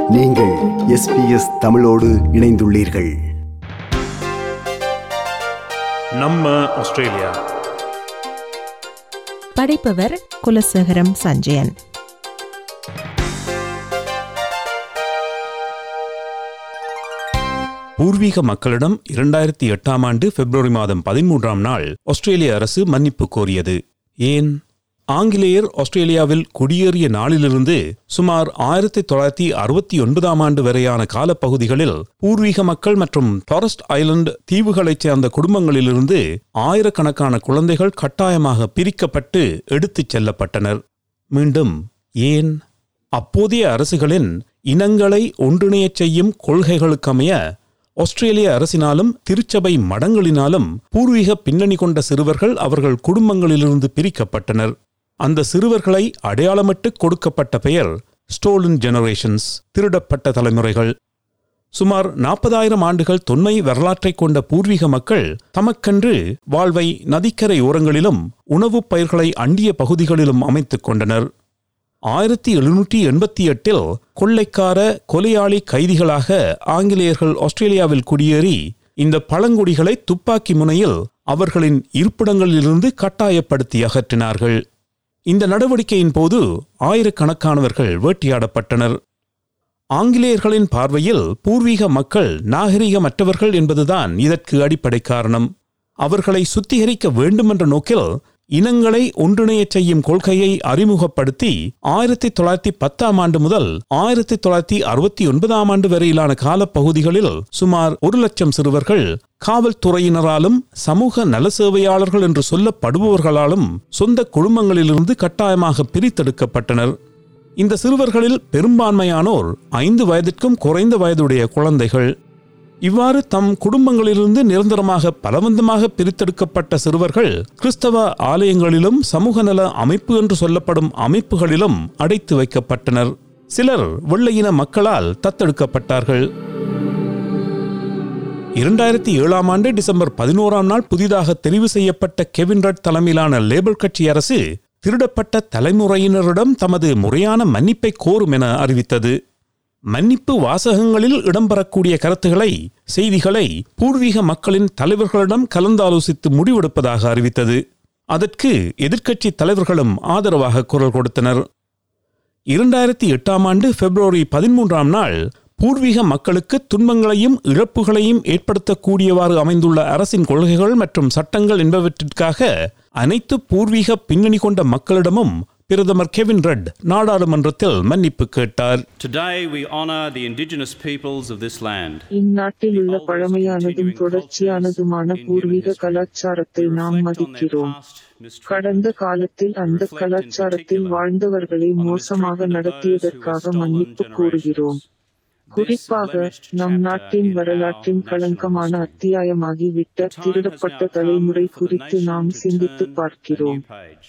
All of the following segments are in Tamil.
நீங்கள் எஸ்பிஎஸ் தமிழோடு இணைந்துள்ளீர்கள் நம்ம ஆஸ்திரேலியா படைப்பவர் குலசேகரம் சஞ்சயன் பூர்வீக மக்களிடம் இரண்டாயிரத்தி எட்டாம் ஆண்டு பிப்ரவரி மாதம் பதிமூன்றாம் நாள் ஆஸ்திரேலிய அரசு மன்னிப்பு கோரியது ஏன் ஆங்கிலேயர் ஆஸ்திரேலியாவில் குடியேறிய நாளிலிருந்து சுமார் ஆயிரத்தி தொள்ளாயிரத்தி அறுபத்தி ஒன்பதாம் ஆண்டு வரையான காலப்பகுதிகளில் பூர்வீக மக்கள் மற்றும் டாரஸ்ட் ஐலண்ட் தீவுகளைச் சேர்ந்த குடும்பங்களிலிருந்து ஆயிரக்கணக்கான குழந்தைகள் கட்டாயமாக பிரிக்கப்பட்டு எடுத்துச் செல்லப்பட்டனர் மீண்டும் ஏன் அப்போதைய அரசுகளின் இனங்களை ஒன்றிணையச் செய்யும் கொள்கைகளுக்கமைய ஆஸ்திரேலிய அரசினாலும் திருச்சபை மடங்களினாலும் பூர்வீக பின்னணி கொண்ட சிறுவர்கள் அவர்கள் குடும்பங்களிலிருந்து பிரிக்கப்பட்டனர் அந்த சிறுவர்களை அடையாளமிட்டு கொடுக்கப்பட்ட பெயர் ஸ்டோலன் ஜெனரேஷன்ஸ் திருடப்பட்ட தலைமுறைகள் சுமார் நாற்பதாயிரம் ஆண்டுகள் தொன்மை வரலாற்றைக் கொண்ட பூர்வீக மக்கள் தமக்கென்று வாழ்வை நதிக்கரை ஓரங்களிலும் உணவுப் பயிர்களை அண்டிய பகுதிகளிலும் அமைத்துக் கொண்டனர் ஆயிரத்தி எழுநூற்றி எண்பத்தி எட்டில் கொள்ளைக்கார கொலையாளி கைதிகளாக ஆங்கிலேயர்கள் ஆஸ்திரேலியாவில் குடியேறி இந்த பழங்குடிகளை துப்பாக்கி முனையில் அவர்களின் இருப்பிடங்களிலிருந்து கட்டாயப்படுத்தி அகற்றினார்கள் இந்த நடவடிக்கையின் போது ஆயிரக்கணக்கானவர்கள் வேட்டையாடப்பட்டனர் ஆங்கிலேயர்களின் பார்வையில் பூர்வீக மக்கள் நாகரிகமற்றவர்கள் என்பதுதான் இதற்கு அடிப்படை காரணம் அவர்களை சுத்திகரிக்க வேண்டுமென்ற நோக்கில் இனங்களை ஒன்றிணையச் செய்யும் கொள்கையை அறிமுகப்படுத்தி ஆயிரத்தி தொள்ளாயிரத்தி பத்தாம் ஆண்டு முதல் ஆயிரத்தி தொள்ளாயிரத்தி அறுபத்தி ஒன்பதாம் ஆண்டு வரையிலான காலப்பகுதிகளில் சுமார் ஒரு லட்சம் சிறுவர்கள் காவல்துறையினராலும் சமூக நல சேவையாளர்கள் என்று சொல்லப்படுபவர்களாலும் சொந்த குடும்பங்களிலிருந்து கட்டாயமாக பிரித்தெடுக்கப்பட்டனர் இந்த சிறுவர்களில் பெரும்பான்மையானோர் ஐந்து வயதிற்கும் குறைந்த வயதுடைய குழந்தைகள் இவ்வாறு தம் குடும்பங்களிலிருந்து நிரந்தரமாக பலவந்தமாக பிரித்தெடுக்கப்பட்ட சிறுவர்கள் கிறிஸ்தவ ஆலயங்களிலும் சமூக நல அமைப்பு என்று சொல்லப்படும் அமைப்புகளிலும் அடைத்து வைக்கப்பட்டனர் சிலர் வெள்ளையின மக்களால் தத்தெடுக்கப்பட்டார்கள் இரண்டாயிரத்தி ஏழாம் ஆண்டு டிசம்பர் பதினோராம் நாள் புதிதாக தெரிவு செய்யப்பட்ட கெவின் ரட் தலைமையிலான லேபர் கட்சி அரசு திருடப்பட்ட தலைமுறையினரிடம் தமது முறையான மன்னிப்பை கோரும் என அறிவித்தது மன்னிப்பு வாசகங்களில் இடம்பெறக்கூடிய கருத்துக்களை செய்திகளை பூர்வீக மக்களின் தலைவர்களிடம் கலந்தாலோசித்து முடிவெடுப்பதாக அறிவித்தது அதற்கு எதிர்க்கட்சி தலைவர்களும் ஆதரவாக குரல் கொடுத்தனர் இரண்டாயிரத்தி எட்டாம் ஆண்டு பிப்ரவரி பதிமூன்றாம் நாள் பூர்வீக மக்களுக்கு துன்பங்களையும் இழப்புகளையும் ஏற்படுத்தக்கூடியவாறு அமைந்துள்ள அரசின் கொள்கைகள் மற்றும் சட்டங்கள் என்பவற்றிற்காக அனைத்து பூர்வீக பின்னணி கொண்ட மக்களிடமும் பிரதமர் கெவின் ரெட் நாடாளுமன்றத்தில் மன்னிப்பு கேட்டார் Today we honour the indigenous peoples of this land. இந்நாட்டில் உள்ள பழமையானதும் தொடர்ச்சியானதுமான பூர்வீக கலாச்சாரத்தை நாம் மதிக்கிறோம் கடந்த காலத்தில் அந்த கலாச்சாரத்தில் வாழ்ந்தவர்களை மோசமாக நடத்தியதற்காக மன்னிப்பு கோருகிறோம் குறிப்பாக நம் நாட்டின் வரலாற்றின் களங்கமான அத்தியாயமாகிவிட்ட திருடப்பட்ட தலைமுறை குறித்து நாம் சிந்தித்து பார்க்கிறோம்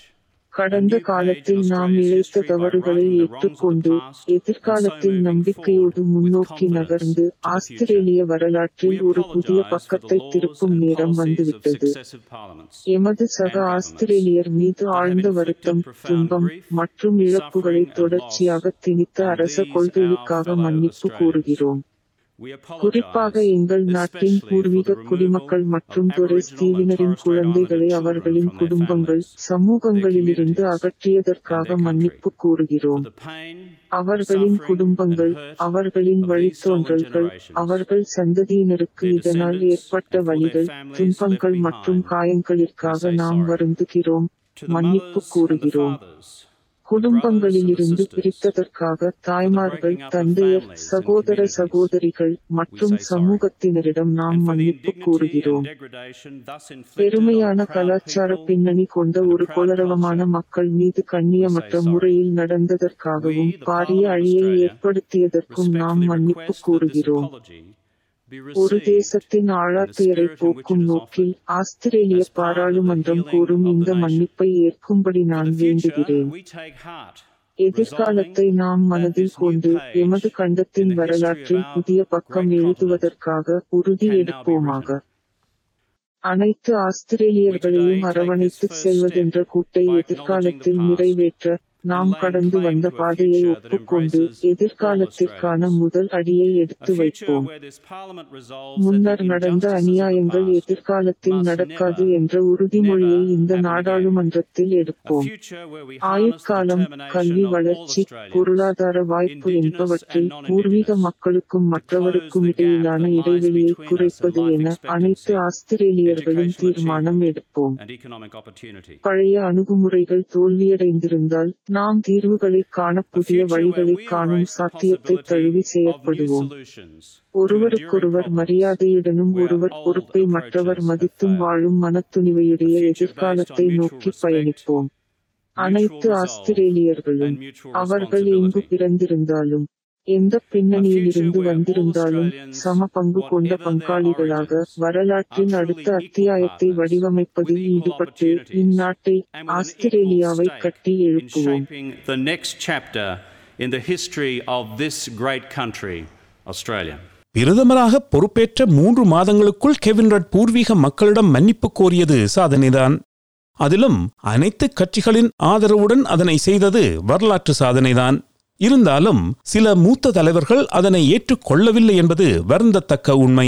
கடந்த காலத்தில் நாம் இழைத்த தவறுகளை ஏற்றுக்கொண்டு எதிர்காலத்தில் நம்பிக்கையோடு முன்னோக்கி நகர்ந்து ஆஸ்திரேலிய வரலாற்றில் ஒரு புதிய பக்கத்தை திருப்பும் நேரம் வந்துவிட்டது எமது சக ஆஸ்திரேலியர் மீது ஆழ்ந்த வருத்தம் துன்பம் மற்றும் இழப்புகளை தொடர்ச்சியாக திணித்த அரச கொள்கைகளுக்காக மன்னிப்பு கூறுகிறோம் குறிப்பாக எங்கள் நாட்டின் பூர்வீக குடிமக்கள் மற்றும் தொரைஸ் தீவினரின் குழந்தைகளை அவர்களின் குடும்பங்கள் சமூகங்களிலிருந்து அகற்றியதற்காக மன்னிப்பு கூறுகிறோம் அவர்களின் குடும்பங்கள் அவர்களின் வழித்தோன்றல்கள் அவர்கள் சந்ததியினருக்கு இதனால் ஏற்பட்ட வழிகள் துன்பங்கள் மற்றும் காயங்களிற்காக நாம் வருந்துகிறோம் மன்னிப்பு கூறுகிறோம் குடும்பங்களிலிருந்து பிரித்ததற்காக தாய்மார்கள் தந்தையர் சகோதர சகோதரிகள் மற்றும் சமூகத்தினரிடம் நாம் மன்னிப்பு கூறுகிறோம் பெருமையான கலாச்சார பின்னணி கொண்ட ஒரு கொளரவமான மக்கள் மீது கண்ணியமற்ற முறையில் நடந்ததற்காகவும் பாரிய அழியை ஏற்படுத்தியதற்கும் நாம் மன்னிப்பு கூறுகிறோம் ஒரு தேசத்தின் ஆழாத்துயரை போக்கும் நோக்கில் ஆஸ்திரேலிய பாராளுமன்றம் கூறும் இந்த மன்னிப்பை ஏற்கும்படி நான் வேண்டுகிறேன் எதிர்காலத்தை நாம் மனதில் கொண்டு எமது கண்டத்தின் வரலாற்றில் புதிய பக்கம் எழுதுவதற்காக உறுதி எடுப்போமாக அனைத்து ஆஸ்திரேலியர்களையும் அரவணைத்து செல்வதென்ற கூட்டை எதிர்காலத்தில் நிறைவேற்ற நாம் கடந்து வந்த பாதையை ஒப்புக்கொண்டு எதிர்காலத்திற்கான முதல் அடியை எடுத்து வைப்போம் முன்னர் நடந்த அநியாயங்கள் எதிர்காலத்தில் நடக்காது என்ற உறுதிமொழியை இந்த நாடாளுமன்றத்தில் எடுப்போம் ஆயுட்காலம் கல்வி வளர்ச்சி பொருளாதார வாய்ப்பு என்பவற்றில் பூர்வீக மக்களுக்கும் மற்றவருக்கும் இடையிலான இடைவெளியை குறைப்பது என அனைத்து ஆஸ்திரேலியர்களும் தீர்மானம் எடுப்போம் பழைய அணுகுமுறைகள் தோல்வியடைந்திருந்தால் நாம் தீர்வுகளை காண புதிய வழிகளை காணும் சாத்தியத்தை தழுவி செயற்படுவோம் ஒருவருக்கொருவர் மரியாதையுடனும் ஒருவர் பொறுப்பை மற்றவர் மதித்தும் வாழும் மனத்துணிவையுடைய எதிர்காலத்தை நோக்கி பயணிப்போம் அனைத்து ஆஸ்திரேலியர்களும் அவர்கள் எங்கு பிறந்திருந்தாலும் எந்த பின்னணியிலிருந்து வந்திருந்தாலும் சம பங்கு கொண்ட பங்காளிகளாக வரலாற்றின் அடுத்த அத்தியாயத்தை வடிவமைப்பதில் ஈடுபட்டு இந்நாட்டை ஆஸ்திரேலியாவை கட்டி எழுப்புவோம் the next chapter in the history of this great country, Australia. பிரதமராக பொறுப்பேற்ற மூன்று மாதங்களுக்குள் கெவின் ரட் பூர்வீக மக்களிடம் மன்னிப்பு கோரியது சாதனைதான் அதிலும் அனைத்து கட்சிகளின் ஆதரவுடன் அதனை செய்தது வரலாற்று சாதனைதான் இருந்தாலும் சில மூத்த தலைவர்கள் அதனை ஏற்றுக்கொள்ளவில்லை என்பது வருந்தத்தக்க உண்மை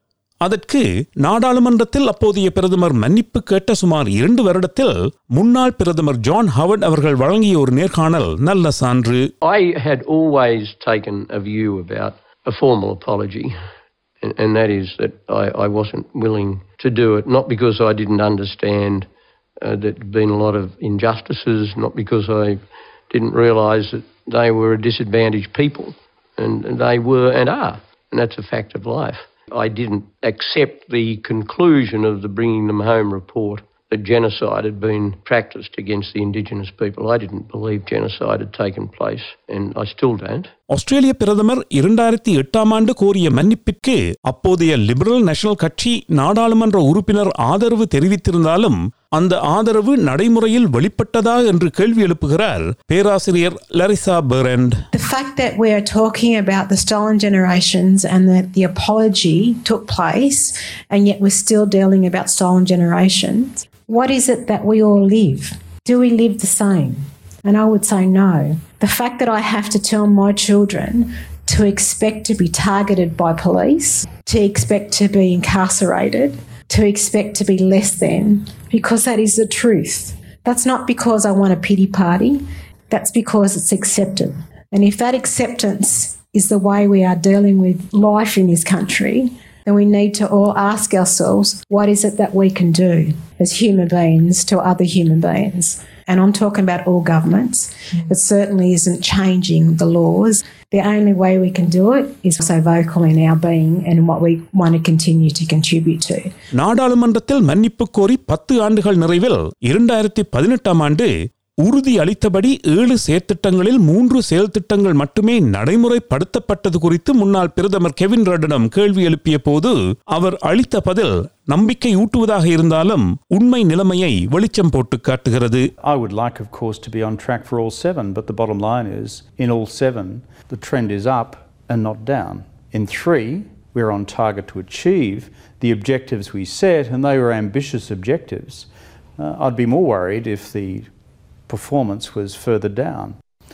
அதற்கு நாடாளுமன்றத்தில் அப்போதைய பிரதமர் மன்னிப்பு கேட்ட சுமார் இரண்டு வருடத்தில் முன்னாள் பிரதமர் ஜான் ஹவர்ட் அவர்கள் வழங்கிய ஒரு நேர்காணல் நல்ல சான்று I had always taken a view about a formal apology, and, and that is that I, I wasn't willing to do it, not because I didn't understand uh, that there'd been a lot of injustices, not because I didn't realise that they were a disadvantaged people, and, and they were and are, and that's a fact of life. I didn't accept the conclusion of the Bringing Them Home report that genocide had been practiced against the Indigenous people. I didn't believe genocide had taken place, and I still don't. ஆஸ்திரேலிய பிரதமர் இரண்டாயிரத்தி எட்டாம் ஆண்டு கோரிய மன்னிப்பிற்கு அப்போதைய லிபரல் நேஷனல் கட்சி நாடாளுமன்ற உறுப்பினர் ஆதரவு தெரிவித்திருந்தாலும் அந்த ஆதரவு நடைமுறையில் வெளிப்பட்டதா என்று கேள்வி எழுப்புகிறார் பேராசிரியர் Larissa Behrendt The fact that we are talking about the stolen generations and that the apology took place, and yet we're still dealing about stolen generations, what is it that we all live? Do we live the same? And I would say no. The fact that I have to tell my children to expect to be targeted by police, to expect to be incarcerated, to expect to be less than, because that is the truth. That's not because I want a pity party, that's because it's accepted. And if that acceptance is the way we are dealing with life in this country, then we need to all ask ourselves what is it that we can do as human beings to other human beings? And I'm talking about all governments. It certainly isn't changing the laws. The only way we can do it is so vocal in our being and what we want to continue to contribute to. நாடாளுமன்றத்தில் மன்னிப்பு கோரி பத்து ஆண்டுகள் நிறைவில் இரண்டாயிரத்தி பதினெட்டாம் ஆண்டு உறுதி அளித்தபடி ஏழு செயற்திட்டங்களில் மூன்று செயல் திட்டங்கள் மட்டுமே நடைமுறைப்படுத்தப்பட்டது குறித்து முன்னாள் பிரதமர் கெவின் ரட்டிடம் கேள்வி எழுப்பிய போது அவர் அளித்த பதில் நம்பிக்கை ஊட்டுவதாக இருந்தாலும் உண்மை நிலைமையை வெளிச்சம் போட்டு காட்டுகிறது I would like, of course, to be on track for all seven, but the bottom line is in all seven, the trend is up and not down. In three, we're on target to achieve the objectives we set, and they were ambitious objectives. Uh, I'd be more worried if the performance was further down.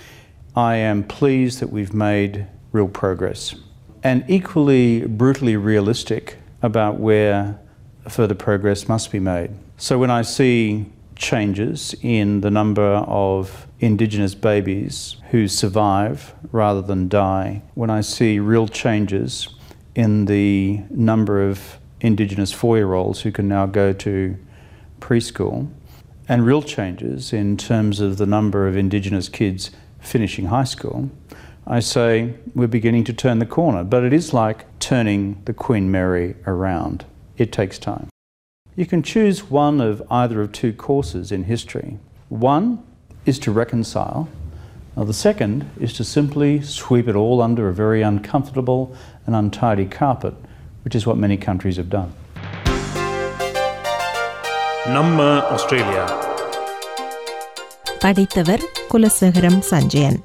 I am pleased that we've made real progress and equally brutally realistic about where further progress must be made. So when I see changes in the number of Indigenous babies who survive rather than die, when I see real changes in the number of Indigenous four year olds who can now go to preschool, and real changes in terms of the number of Indigenous kids finishing high school, I say we're beginning to turn the corner. But it is like turning the Queen Mary around. It takes time. You can choose one of either of two courses in history. One is to reconcile. Now, the second is to simply sweep it all under a very uncomfortable and untidy carpet, which is what many countries have done. நம்ம ஆஸ்திரேலியா படித்தவர் குலசேகரம் சஞ்சயன்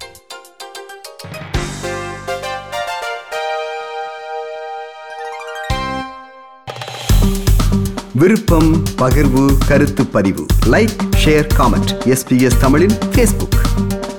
விருப்பம் பகிர்வு கருத்து பதிவு லைக் ஷேர் காமெண்ட் எஸ்பிஎஸ் தமிழின் ஃபேஸ்புக்